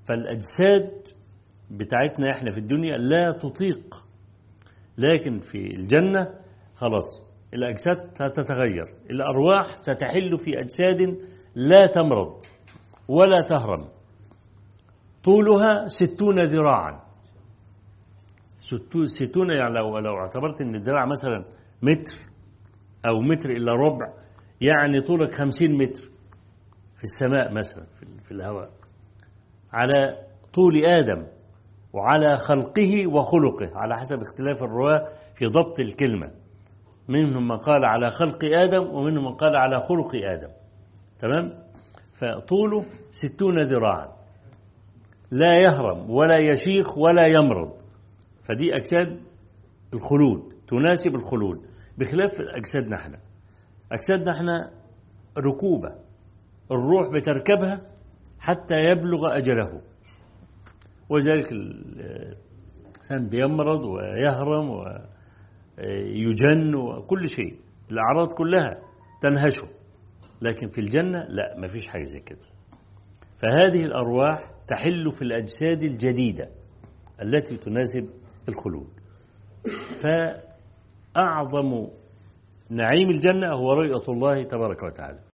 فالأجساد بتاعتنا احنا في الدنيا لا تطيق لكن في الجنة خلاص الأجساد ستتغير الأرواح ستحل في أجساد لا تمرض ولا تهرم طولها ستون ذراعا ستون يعني لو, لو اعتبرت ان الذراع مثلا متر او متر الا ربع يعني طولك خمسين متر في السماء مثلا في الهواء على طول آدم وعلى خلقه وخلقه على حسب اختلاف الرواة في ضبط الكلمة منهم من قال على خلق آدم ومنهم من قال على خلق آدم تمام فطوله ستون ذراعا لا يهرم ولا يشيخ ولا يمرض فدي أجساد الخلود تناسب الخلود بخلاف أجسادنا احنا أجسادنا احنا ركوبة الروح بتركبها حتى يبلغ أجله وذلك الإنسان بيمرض ويهرم ويجن وكل شيء الأعراض كلها تنهشه لكن في الجنة لا ما فيش حاجة زي كده فهذه الأرواح تحل في الأجساد الجديدة التي تناسب الخلود فأعظم نعيم الجنة هو رؤية الله تبارك وتعالى